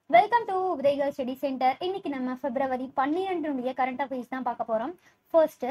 welcome to Udayakar study centre இன்னைக்கு நம்ம பிப்ரவரி பன்னிரெண்டுடைய current affairs தான் பார்க்க போறோம் ஃபர்ஸ்ட்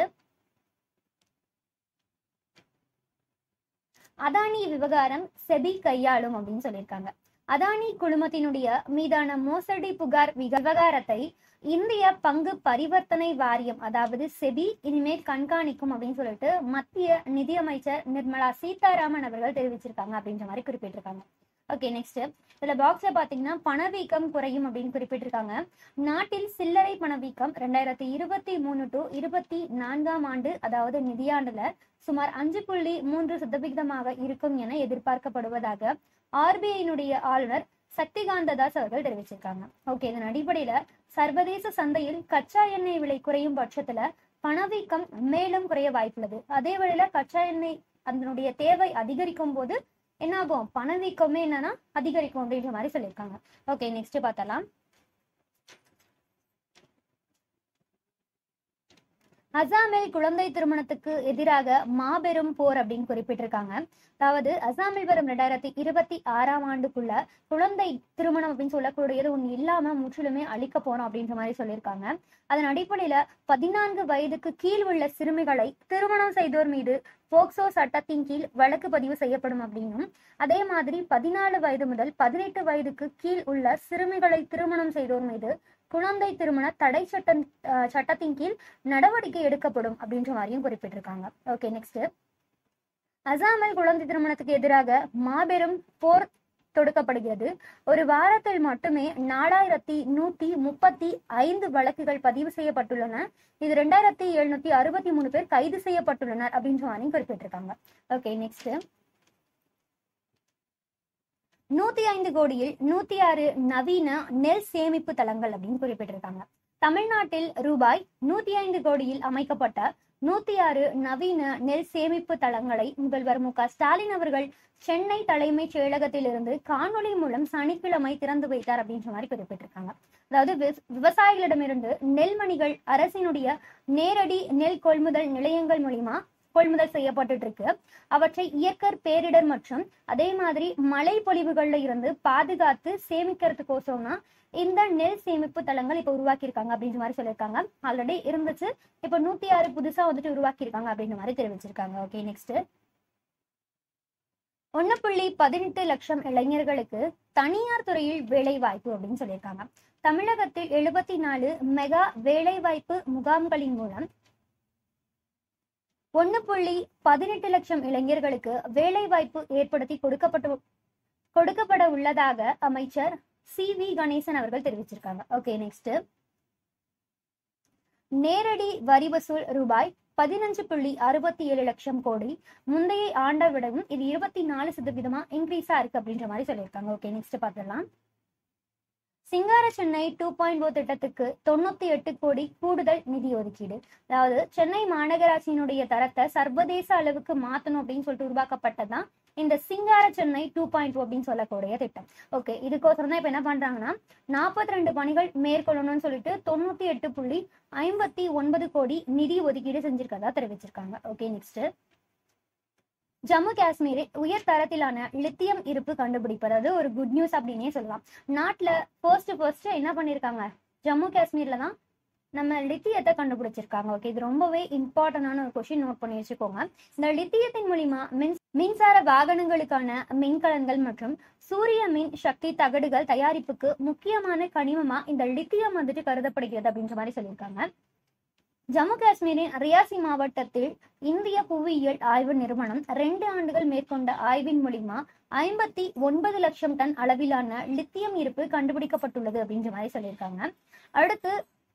அதானி விவகாரம் செபி கையாளும் அப்படின்னு சொல்லியிருக்காங்க அதானி குழுமத்தினுடைய மீதான மோசடி புகார் விவகாரத்தை இந்திய பங்கு பரிவர்த்தனை வாரியம் அதாவது செபி இனிமேல் கண்காணிக்கும் அப்படின்னு சொல்லிட்டு மத்திய நிதியமைச்சர் நிர்மலா சீதாராமன் அவர்கள் தெரிவிச்சிருக்காங்க அப்படின்ற மாதிரி குறிப்பிட்டிருக்காங்க ஓகே நெக்ஸ்ட் இதுல பாக்ஸ்ல பாத்தீங்கன்னா பணவீக்கம் குறையும் அப்படின்னு குறிப்பிட்டிருக்காங்க நாட்டில் சில்லறை பணவீக்கம் ரெண்டாயிரத்தி இருபத்தி மூணு டு இருபத்தி நான்காம் ஆண்டு அதாவது நிதியாண்டுல சுமார் அஞ்சு புள்ளி மூன்று சதவிகிதமாக இருக்கும் என எதிர்பார்க்கப்படுவதாக ஆர்பிஐனுடைய ஆளுநர் சக்திகாந்த தாஸ் அவர்கள் தெரிவிச்சிருக்காங்க ஓகே இதன் அடிப்படையில சர்வதேச சந்தையில் கச்சா எண்ணெய் விலை குறையும் பட்சத்துல பணவீக்கம் மேலும் குறைய வாய்ப்புள்ளது அதே வேளையில கச்சா எண்ணெய் அதனுடைய தேவை அதிகரிக்கும் போது என்ன ஆகும் பணவீக்கமே என்னன்னா அதிகரிக்கும் அப்படின்ற மாதிரி சொல்லியிருக்காங்க ஓகே நெக்ஸ்ட் பார்த்தலாம் அசாமில் குழந்தை திருமணத்துக்கு எதிராக மாபெரும் போர் அப்படின்னு குறிப்பிட்டிருக்காங்க அதாவது அசாமில் வரும் ரெண்டாயிரத்தி இருபத்தி ஆறாம் ஆண்டுக்குள்ள குழந்தை திருமணம் அப்படின்னு சொல்லக்கூடியது ஒன்று இல்லாம முற்றிலுமே அழிக்க போறோம் அப்படின்ற மாதிரி சொல்லியிருக்காங்க அதன் அடிப்படையில பதினான்கு வயதுக்கு கீழ் உள்ள சிறுமிகளை திருமணம் செய்தோர் மீது போக்சோ சட்டத்தின் கீழ் வழக்கு பதிவு செய்யப்படும் அப்படின்னும் அதே மாதிரி பதினாலு வயது முதல் பதினெட்டு வயதுக்கு கீழ் உள்ள சிறுமிகளை திருமணம் செய்தோர் மீது குழந்தை திருமண தடை சட்டம் சட்டத்தின் கீழ் நடவடிக்கை எடுக்கப்படும் அப்படின்ற மாதிரியும் குறிப்பிட்டிருக்காங்க ஓகே நெக்ஸ்ட் அசாமில் குழந்தை திருமணத்துக்கு எதிராக மாபெரும் போர் தொடுக்கப்படுகிறது ஒரு வாரத்தில் மட்டுமே நாலாயிரத்தி நூத்தி முப்பத்தி ஐந்து வழக்குகள் பதிவு செய்யப்பட்டுள்ளன இது ரெண்டாயிரத்தி எழுநூத்தி அறுபத்தி மூணு பேர் கைது செய்யப்பட்டுள்ளனர் அப்படின்ற மாதிரியும் குறிப்பிட்டிருக்காங்க ஓகே நெக்ஸ்ட் நூத்தி ஐந்து கோடியில் நூத்தி ஆறு நவீன நெல் சேமிப்பு தளங்கள் அப்படின்னு குறிப்பிட்டிருக்காங்க தமிழ்நாட்டில் ரூபாய் நூத்தி ஐந்து கோடியில் அமைக்கப்பட்ட நூத்தி ஆறு நவீன நெல் சேமிப்பு தளங்களை முதல்வர் மு க ஸ்டாலின் அவர்கள் சென்னை தலைமைச் செயலகத்திலிருந்து காணொலி மூலம் சனிக்கிழமை திறந்து வைத்தார் அப்படின்ற மாதிரி குறிப்பிட்டிருக்காங்க அதாவது விவசாயிகளிடமிருந்து நெல்மணிகள் அரசினுடைய நேரடி நெல் கொள்முதல் நிலையங்கள் மூலியமா கொள்முதல் செய்யப்பட்டு இருக்கு அவற்றை இயற்கர் பேரிடர் மற்றும் அதே மாதிரி மழை பொழிவுகள்ல இருந்து பாதுகாத்து சேமிக்கிறதுக்கோசரம் தான் இந்த நெல் சேமிப்பு தளங்கள் இப்ப உருவாக்கியிருக்காங்க அப்படின்ற மாதிரி சொல்லியிருக்காங்க ஆல்ரெடி இருந்துச்சு இப்ப நூத்தி ஆறு புதுசா வந்துட்டு உருவாக்கியிருக்காங்க அப்படின்ற மாதிரி தெரிவிச்சிருக்காங்க ஓகே நெக்ஸ்ட் ஒன்னு புள்ளி பதினெட்டு லட்சம் இளைஞர்களுக்கு தனியார் துறையில் வேலை வாய்ப்பு அப்படின்னு சொல்லியிருக்காங்க தமிழகத்தில் எழுபத்தி நாலு மெகா வேலை வாய்ப்பு முகாம்களின் மூலம் ஒன்னு புள்ளி பதினெட்டு லட்சம் இளைஞர்களுக்கு வேலை வாய்ப்பு ஏற்படுத்தி கொடுக்கப்பட்டு கொடுக்கப்பட உள்ளதாக அமைச்சர் சி வி கணேசன் அவர்கள் தெரிவிச்சிருக்காங்க ஓகே நெக்ஸ்ட் நேரடி வரி வசூல் ரூபாய் பதினஞ்சு புள்ளி அறுபத்தி ஏழு லட்சம் கோடி முந்தைய ஆண்டை விடவும் இது இருபத்தி நாலு சதவீதமா இன்க்ரீஸா இருக்கு அப்படின்ற மாதிரி சொல்லியிருக்காங்க ஓகே நெக்ஸ்ட் பார்த்துடலாம் சிங்கார சென்னை டூ பாயிண்ட் ஓ திட்டத்துக்கு தொண்ணூத்தி எட்டு கோடி கூடுதல் நிதி ஒதுக்கீடு அதாவது சென்னை மாநகராட்சியினுடைய தரத்தை சர்வதேச அளவுக்கு மாத்தணும் அப்படின்னு சொல்லிட்டு உருவாக்கப்பட்டதான் இந்த சிங்கார சென்னை டூ பாயிண்ட் ஓ அப்படின்னு சொல்லக்கூடிய திட்டம் ஓகே இதுக்கோசரம் தான் இப்ப என்ன பண்றாங்கன்னா நாற்பத்தி ரெண்டு பணிகள் மேற்கொள்ளணும்னு சொல்லிட்டு தொண்ணூத்தி எட்டு புள்ளி ஐம்பத்தி ஒன்பது கோடி நிதி ஒதுக்கீடு செஞ்சிருக்கதா தெரிவிச்சிருக்காங்க ஓகே நெக்ஸ்ட் ஜம்மு காஷ்மீரில் உயர் தரத்திலான லித்தியம் இருப்பு கண்டுபிடிப்பது அது ஒரு குட் நியூஸ் அப்படின்னே சொல்லலாம் நாட்டுல ஃபர்ஸ்ட் ஃபர்ஸ்ட் என்ன பண்ணிருக்காங்க ஜம்மு காஷ்மீர்ல தான் நம்ம லித்தியத்தை கண்டுபிடிச்சிருக்காங்க ஓகே இது ரொம்பவே இம்பார்ட்டன்டான ஒரு கொஸ்டின் நோட் பண்ணி வச்சுக்கோங்க இந்த லித்தியத்தின் மூலியமா மின் மின்சார வாகனங்களுக்கான மின்கலன்கள் மற்றும் சூரிய மின் சக்தி தகடுகள் தயாரிப்புக்கு முக்கியமான கனிமமா இந்த லித்தியம் வந்துட்டு கருதப்படுகிறது அப்படின்ற மாதிரி சொல்லியிருக்காங்க ஜம்மு காஷ்மீரின் ரியாசி மாவட்டத்தில் இந்திய புவியியல் ஆய்வு நிறுவனம் ரெண்டு ஆண்டுகள் மேற்கொண்ட ஆய்வின் மூலியமா ஐம்பத்தி ஒன்பது லட்சம் டன் அளவிலான லித்தியம் இருப்பு கண்டுபிடிக்கப்பட்டுள்ளது அப்படின்ற மாதிரி சொல்லியிருக்காங்க அடுத்து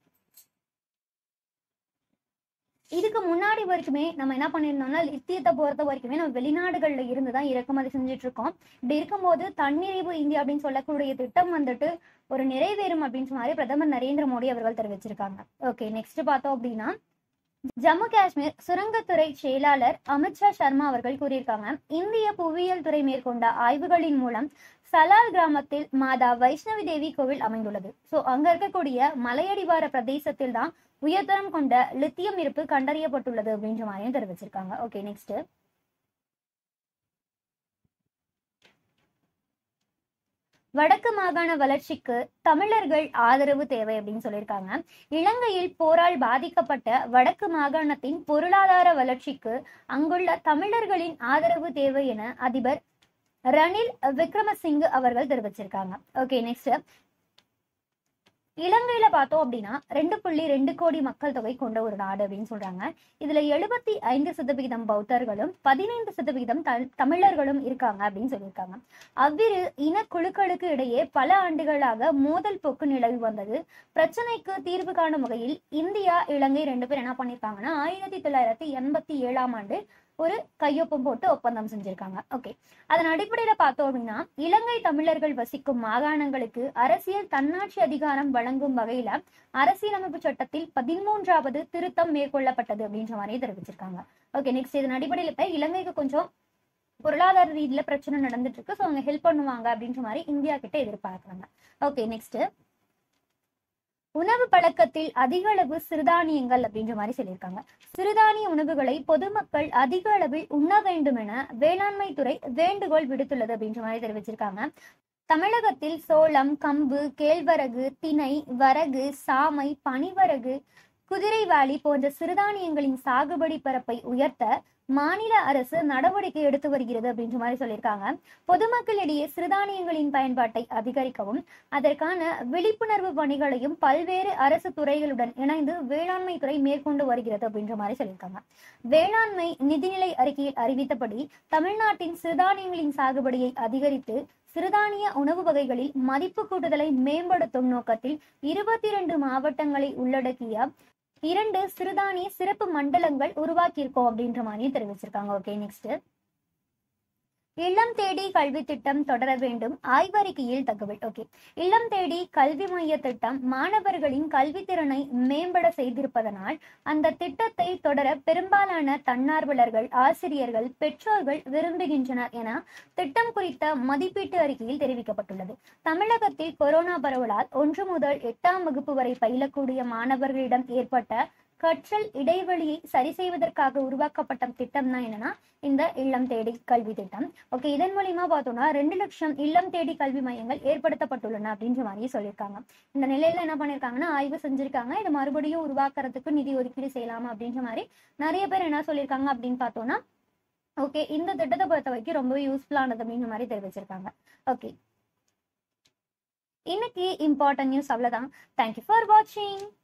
இதுக்கு முன்னாடி வரைக்குமே நம்ம என்ன பண்ணியிருந்தோம்னா லித்தியத்தை பொறுத்த வரைக்குமே நம்ம வெளிநாடுகள்ல இருந்து தான் இறக்குமதி செஞ்சுட்டு இருக்கோம் இப்படி இருக்கும்போது தன்னிறைவு இந்தியா அப்படின்னு சொல்லக்கூடிய திட்டம் வந்துட்டு ஒரு நிறைவேறும் அப்படின்ற மாதிரி பிரதமர் நரேந்திர மோடி அவர்கள் தெரிவிச்சிருக்காங்க ஓகே நெக்ஸ்ட் பார்த்தோம் அப்படின்னா ஜம்மு காஷ்மீர் சுரங்கத்துறை செயலாளர் அமித்ஷா சர்மா அவர்கள் கூறியிருக்காங்க இந்திய புவியியல் துறை மேற்கொண்ட ஆய்வுகளின் மூலம் சலால் கிராமத்தில் மாதா வைஷ்ணவி தேவி கோவில் அமைந்துள்ளது சோ அங்க இருக்கக்கூடிய மலையடிவார பிரதேசத்தில் தான் உயர்தரம் கொண்ட லித்தியம் இருப்பு கண்டறியப்பட்டுள்ளது அப்படின்ற மாதிரியும் தெரிவிச்சிருக்காங்க ஓகே நெக்ஸ்ட் வடக்கு மாகாண வளர்ச்சிக்கு தமிழர்கள் ஆதரவு தேவை அப்படின்னு சொல்லியிருக்காங்க இலங்கையில் போரால் பாதிக்கப்பட்ட வடக்கு மாகாணத்தின் பொருளாதார வளர்ச்சிக்கு அங்குள்ள தமிழர்களின் ஆதரவு தேவை என அதிபர் ரணில் விக்ரமசிங்க அவர்கள் தெரிவிச்சிருக்காங்க ஓகே நெக்ஸ்ட் இலங்கையில பார்த்தோம் அப்படின்னா ரெண்டு புள்ளி ரெண்டு கோடி மக்கள் தொகை கொண்ட ஒரு நாடு அப்படின்னு சொல்றாங்க இதுல எழுபத்தி ஐந்து சதவிகிதம் பௌத்தர்களும் பதினைந்து சதவிகிதம் த- தமிழர்களும் இருக்காங்க அப்படின்னு சொல்லியிருக்காங்க அவ்விரு இனக்குழுக்களுக்கு இடையே பல ஆண்டுகளாக மோதல் போக்கு நிலவி வந்தது பிரச்சனைக்கு தீர்வு காணும் வகையில் இந்தியா இலங்கை ரெண்டு பேரும் என்ன பண்ணிருக்காங்கன்னா ஆயிரத்தி தொள்ளாயிரத்தி எண்பத்தி ஏழாம் ஆண்டு ஒரு கையொப்பம் போட்டு ஒப்பந்தம் செஞ்சிருக்காங்க ஓகே அதன் அடிப்படையில பார்த்தோம் அப்படின்னா இலங்கை தமிழர்கள் வசிக்கும் மாகாணங்களுக்கு அரசியல் தன்னாட்சி அதிகாரம் வழங்கும் வகையில அரசியலமைப்பு சட்டத்தில் பதிமூன்றாவது திருத்தம் மேற்கொள்ளப்பட்டது அப்படின்ற மாதிரி தெரிவிச்சிருக்காங்க ஓகே நெக்ஸ்ட் இதன் அடிப்படையில இப்ப இலங்கைக்கு கொஞ்சம் பொருளாதார ரீதியில பிரச்சனை நடந்துட்டு இருக்கு ஸோ அவங்க ஹெல்ப் பண்ணுவாங்க அப்படின்ற மாதிரி இந்தியா கிட்ட எதிர்பார்க்கறாங்க ஓகே நெக்ஸ்ட் உணவு பழக்கத்தில் அதிக அளவு சிறுதானியங்கள் அப்படின்ற மாதிரி சொல்லியிருக்காங்க சிறுதானிய உணவுகளை பொதுமக்கள் அதிக அளவில் உண்ண வேண்டும் என வேளாண்மை துறை வேண்டுகோள் விடுத்துள்ளது அப்படின்ற மாதிரி தெரிவிச்சிருக்காங்க தமிழகத்தில் சோளம் கம்பு கேழ்வரகு திணை வரகு சாமை பனிவரகு குதிரைவாளி போன்ற சிறுதானியங்களின் சாகுபடி பரப்பை உயர்த்த மாநில அரசு நடவடிக்கை எடுத்து வருகிறது அப்படின்ற மாதிரி சொல்லியிருக்காங்க பொதுமக்களிடையே சிறுதானியங்களின் பயன்பாட்டை அதிகரிக்கவும் அதற்கான விழிப்புணர்வு பணிகளையும் பல்வேறு அரசு துறைகளுடன் இணைந்து வேளாண்மை துறை மேற்கொண்டு வருகிறது அப்படின்ற மாதிரி சொல்லியிருக்காங்க வேளாண்மை நிதிநிலை அறிக்கையில் அறிவித்தபடி தமிழ்நாட்டின் சிறுதானியங்களின் சாகுபடியை அதிகரித்து சிறுதானிய உணவு வகைகளில் மதிப்பு கூட்டுதலை மேம்படுத்தும் நோக்கத்தில் இருபத்தி இரண்டு மாவட்டங்களை உள்ளடக்கிய இரண்டு சிறுதானிய சிறப்பு மண்டலங்கள் உருவாக்கியிருக்கோம் அப்படின்ற மாதிரியும் தெரிவிச்சிருக்காங்க ஓகே நெக்ஸ்ட் இல்லம் தேடி கல்வி திட்டம் தொடர வேண்டும் ஆய்வறிக்கையில் தகவல் ஓகே இல்லம் தேடி கல்வி மைய திட்டம் மாணவர்களின் கல்வி திறனை மேம்பட செய்திருப்பதனால் அந்த திட்டத்தை தொடர பெரும்பாலான தன்னார்வலர்கள் ஆசிரியர்கள் பெற்றோர்கள் விரும்புகின்றனர் என திட்டம் குறித்த மதிப்பீட்டு அறிக்கையில் தெரிவிக்கப்பட்டுள்ளது தமிழகத்தில் கொரோனா பரவலால் ஒன்று முதல் எட்டாம் வகுப்பு வரை பயிலக்கூடிய மாணவர்களிடம் ஏற்பட்ட கற்றல் இடைவெளியை சரி செய்வதற்காக உருவாக்கப்பட்ட திட்டம் தான் என்னன்னா இந்த இல்லம் தேடி கல்வி திட்டம் ஓகே இதன் மூலியமா பார்த்தோம்னா ரெண்டு லட்சம் இல்லம் தேடி கல்வி மையங்கள் ஏற்படுத்தப்பட்டுள்ளன அப்படின்ற மாதிரி சொல்லியிருக்காங்க இந்த நிலையில என்ன பண்ணிருக்காங்கன்னா ஆய்வு செஞ்சிருக்காங்க இதை மறுபடியும் உருவாக்குறதுக்கு நிதி ஒதுக்கீடு செய்யலாமா அப்படின்ற மாதிரி நிறைய பேர் என்ன சொல்லியிருக்காங்க அப்படின்னு பார்த்தோம்னா ஓகே இந்த திட்டத்தை பொறுத்த வரைக்கும் ரொம்ப யூஸ்ஃபுல்லானது அப்படின்ற மாதிரி தெரிவிச்சிருக்காங்க ஓகே இன்னைக்கு இம்பார்ட்டன்ட் நியூஸ் அவ்வளவுதான் தேங்க்யூ ஃபார் வாட்சிங்